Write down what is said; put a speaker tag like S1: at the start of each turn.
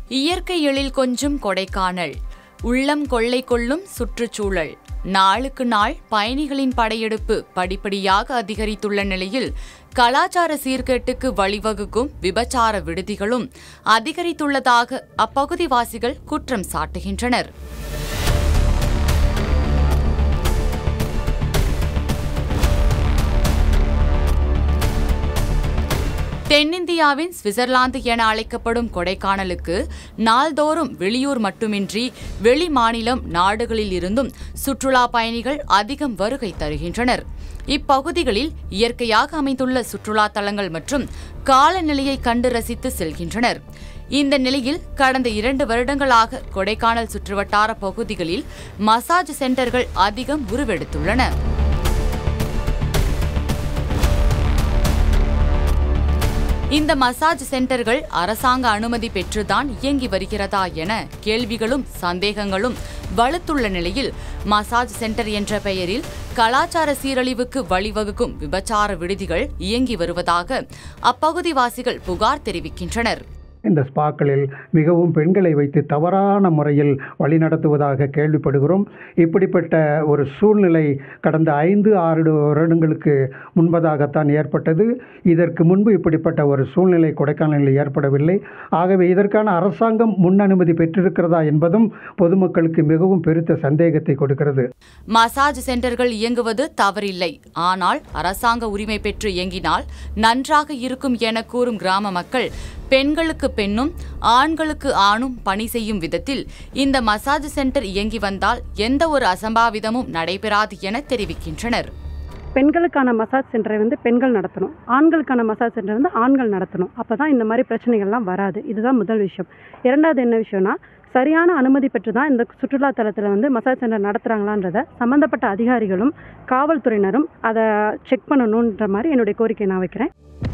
S1: இயற்கை எழில் கொஞ்சும் கொடைக்கானல் உள்ளம் கொள்ளை கொள்ளும் சுற்றுச்சூழல் நாளுக்கு நாள் பயணிகளின் படையெடுப்பு படிப்படியாக அதிகரித்துள்ள நிலையில் கலாச்சார சீர்கேட்டுக்கு வழிவகுக்கும் விபச்சார விடுதிகளும் அதிகரித்துள்ளதாக அப்பகுதிவாசிகள் குற்றம் சாட்டுகின்றனர் தென்னிந்தியாவின் சுவிட்சர்லாந்து என அழைக்கப்படும் கொடைக்கானலுக்கு நாள்தோறும் வெளியூர் மட்டுமின்றி வெளி மாநிலம் நாடுகளில் இருந்தும் சுற்றுலா பயணிகள் அதிகம் வருகை தருகின்றனர் இப்பகுதிகளில் இயற்கையாக அமைந்துள்ள சுற்றுலா தலங்கள் மற்றும் காலநிலையை கண்டு ரசித்து செல்கின்றனர் இந்த நிலையில் கடந்த இரண்டு வருடங்களாக கொடைக்கானல் சுற்றுவட்டார பகுதிகளில் மசாஜ் சென்டர்கள் அதிகம் உருவெடுத்துள்ளன இந்த மசாஜ் சென்டர்கள் அரசாங்க அனுமதி பெற்றுதான் இயங்கி வருகிறதா என கேள்விகளும் சந்தேகங்களும் வலுத்துள்ள நிலையில் மசாஜ் சென்டர் என்ற பெயரில் கலாச்சார சீரழிவுக்கு வழிவகுக்கும் விபச்சார விடுதிகள் இயங்கி வருவதாக அப்பகுதிவாசிகள் புகார் தெரிவிக்கின்றனர்
S2: இந்த ஸ்பாக்களில் மிகவும் பெண்களை வைத்து தவறான முறையில் வழிநடத்துவதாக கேள்விப்படுகிறோம் இப்படிப்பட்ட ஒரு சூழ்நிலை கடந்த ஐந்து ஆறு வருடங்களுக்கு முன்பதாகத்தான் ஏற்பட்டது இதற்கு முன்பு இப்படிப்பட்ட ஒரு சூழ்நிலை கொடைக்கானலில் ஏற்படவில்லை ஆகவே இதற்கான அரசாங்கம் முன் அனுமதி பெற்றிருக்கிறதா என்பதும் பொதுமக்களுக்கு மிகவும் பெருத்த சந்தேகத்தை கொடுக்கிறது
S1: மசாஜ் சென்டர்கள் இயங்குவது தவறில்லை ஆனால் அரசாங்க உரிமை பெற்று இயங்கினால் நன்றாக இருக்கும் என கூறும் கிராம மக்கள் பெண்களுக்கு பெண்ணும் ஆண்களுக்கு ஆணும் பணி செய்யும் விதத்தில் இந்த மசாஜ் சென்டர் இயங்கி வந்தால் எந்த ஒரு அசம்பாவிதமும் நடைபெறாது என தெரிவிக்கின்றனர்
S3: பெண்களுக்கான மசாஜ் சென்டரை வந்து பெண்கள் நடத்தணும் ஆண்களுக்கான மசாஜ் சென்டர் வந்து ஆண்கள் நடத்தணும் அப்போ தான் இந்த மாதிரி பிரச்சனைகள்லாம் வராது இதுதான் முதல் விஷயம் இரண்டாவது என்ன விஷயம்னா சரியான அனுமதி பெற்று தான் இந்த சுற்றுலா தலத்தில் வந்து மசாஜ் சென்டர் நடத்துகிறாங்களான்றத சம்மந்தப்பட்ட அதிகாரிகளும் காவல்துறையினரும் அதை செக் பண்ணணுன்ற மாதிரி என்னுடைய கோரிக்கை நான் வைக்கிறேன்